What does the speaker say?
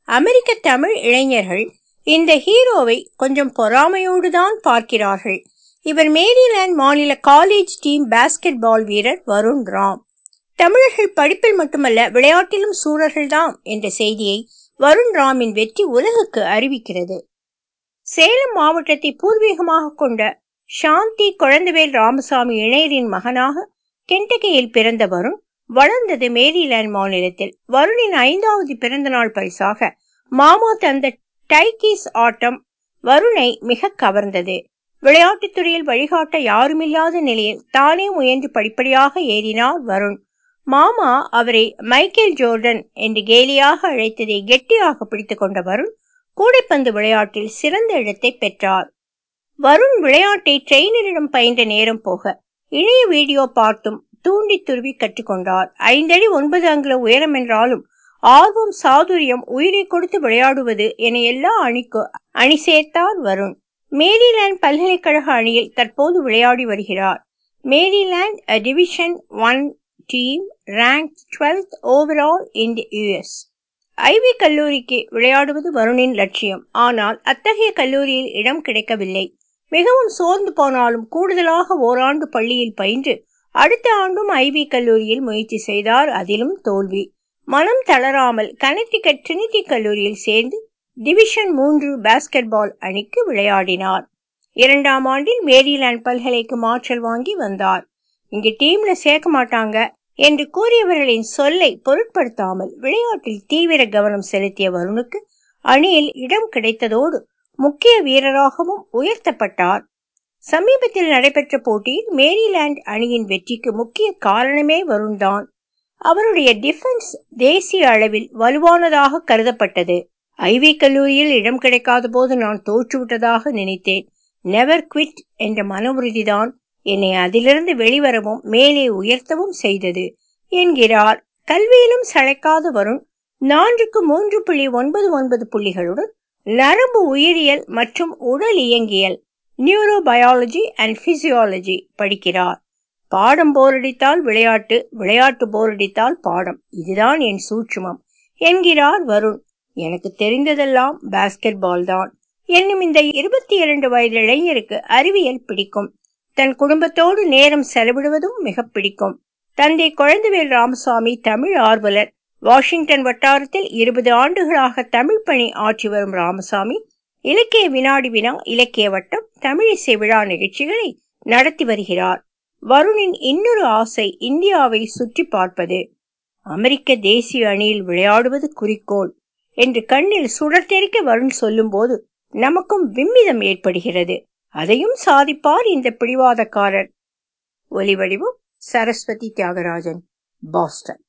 அமெரிக்க தமிழ் இளைஞர்கள் இந்த ஹீரோவை கொஞ்சம் பொறாமையோடு தான் பார்க்கிறார்கள் இவர் மேரிலாந்து மாநில காலேஜ் டீம் பாஸ்கெட் பால் வீரர் வருண் ராம் தமிழர்கள் படிப்பில் மட்டுமல்ல விளையாட்டிலும் சூரர்கள்தாம் என்ற செய்தியை வருண் ராமின் வெற்றி உலகுக்கு அறிவிக்கிறது சேலம் மாவட்டத்தை பூர்வீகமாக கொண்ட சாந்தி குழந்தைவேல் ராமசாமி இணையரின் மகனாக கென்டக்கியில் பிறந்த வருண் வளர்ந்தது மேரிலாந்து மாநிலத்தில் வருணின் ஐந்தாவது பிறந்த நாள் பரிசாக மாமா தந்த டைகீஸ் ஆட்டம் வருணை மிக கவர்ந்தது விளையாட்டுத் துறையில் வழிகாட்ட யாருமில்லாத நிலையில் தானே முயன்று படிப்படியாக ஏறினார் வருண் மாமா அவரை மைக்கேல் ஜோர்டன் என்று கேலியாக அழைத்ததை கெட்டியாக பிடித்துக் கொண்ட வருண் கூடைப்பந்து விளையாட்டில் சிறந்த இடத்தை பெற்றார் வருண் விளையாட்டை ட்ரெயினரிடம் பயின்ற நேரம் போக இணைய வீடியோ பார்த்தும் தூண்டி துருவி கற்றுக்கொண்டார் ஐந்தடி ஒன்பது அங்குல உயரம் என்றாலும் ஆர்வம் சாதுரியம் உயிரை கொடுத்து விளையாடுவது என எல்லா அணிக்கு அணி சேர்த்தார் வருண் மேரிலாந்து பல்கலைக்கழக அணியில் தற்போது விளையாடி வருகிறார் Maryland division one team rank twelfth overall in the US Ivy கல்லூரிக்கு விளையாடுவது வருணின் லட்சியம் ஆனால் அத்தகைய கல்லூரியில் இடம் கிடைக்கவில்லை மிகவும் சோர்ந்து போனாலும் கூடுதலாக ஓராண்டு பள்ளியில் பயின்று அடுத்த ஆண்டும் ஐவி கல்லூரியில் முயற்சி செய்தார் அதிலும் தோல்வி மனம் தளராமல் கனெக்டிகட் ட்ரினிட்டி கல்லூரியில் சேர்ந்து டிவிஷன் மூன்று பாஸ்கெட் பால் அணிக்கு விளையாடினார் இரண்டாம் ஆண்டில் மேரிலாந்து பல்கலைக்கு மாற்றல் வாங்கி வந்தார் இங்கு டீம்ல சேர்க்க மாட்டாங்க என்று கூறியவர்களின் சொல்லை பொருட்படுத்தாமல் விளையாட்டில் தீவிர கவனம் செலுத்திய வருணுக்கு அணியில் இடம் கிடைத்ததோடு முக்கிய வீரராகவும் உயர்த்தப்பட்டார் சமீபத்தில் நடைபெற்ற போட்டியில் மேரிலாந்து அணியின் வெற்றிக்கு முக்கிய காரணமே வருண்தான் அவருடைய டிஃபென்ஸ் தேசிய அளவில் வலுவானதாக கருதப்பட்டது ஐவி கல்லூரியில் இடம் கிடைக்காத போது நான் தோற்றுவிட்டதாக நினைத்தேன் நெவர் குவிட் என்ற மன உறுதிதான் என்னை அதிலிருந்து வெளிவரவும் மேலே உயர்த்தவும் செய்தது என்கிறார் கல்வியிலும் சளைக்காத வருண் நான்குக்கு மூன்று புள்ளி ஒன்பது ஒன்பது புள்ளிகளுடன் நரம்பு உயிரியல் மற்றும் உடல் இயங்கியல் நியூரோபயாலஜி அண்ட் பிசியாலஜி படிக்கிறார் பாடம் போரடித்தால் விளையாட்டு விளையாட்டு போரடித்தால் பாடம் இதுதான் என் சூட்சுமம் என்கிறார் வருண் எனக்கு தெரிந்ததெல்லாம் பாஸ்கெட் பால் தான் என்னும் இந்த இருபத்தி இரண்டு வயது இளைஞருக்கு அறிவியல் பிடிக்கும் தன் குடும்பத்தோடு நேரம் செலவிடுவதும் மிக பிடிக்கும் தந்தை குழந்தைவேல் ராமசாமி தமிழ் ஆர்வலர் வாஷிங்டன் வட்டாரத்தில் இருபது ஆண்டுகளாக தமிழ் பணி ஆற்றி வரும் ராமசாமி இலக்கிய வினாடி வினா இலக்கிய வட்டம் தமிழிசை விழா நிகழ்ச்சிகளை நடத்தி வருகிறார் வருணின் இன்னொரு ஆசை இந்தியாவை சுற்றி பார்ப்பது அமெரிக்க தேசிய அணியில் விளையாடுவது குறிக்கோள் என்று கண்ணில் சுடர்த்தெரிக்க வருண் சொல்லும்போது நமக்கும் விம்மிதம் ஏற்படுகிறது அதையும் சாதிப்பார் இந்த பிடிவாதக்காரர் ஒலிவடிவும் சரஸ்வதி தியாகராஜன் பாஸ்டன்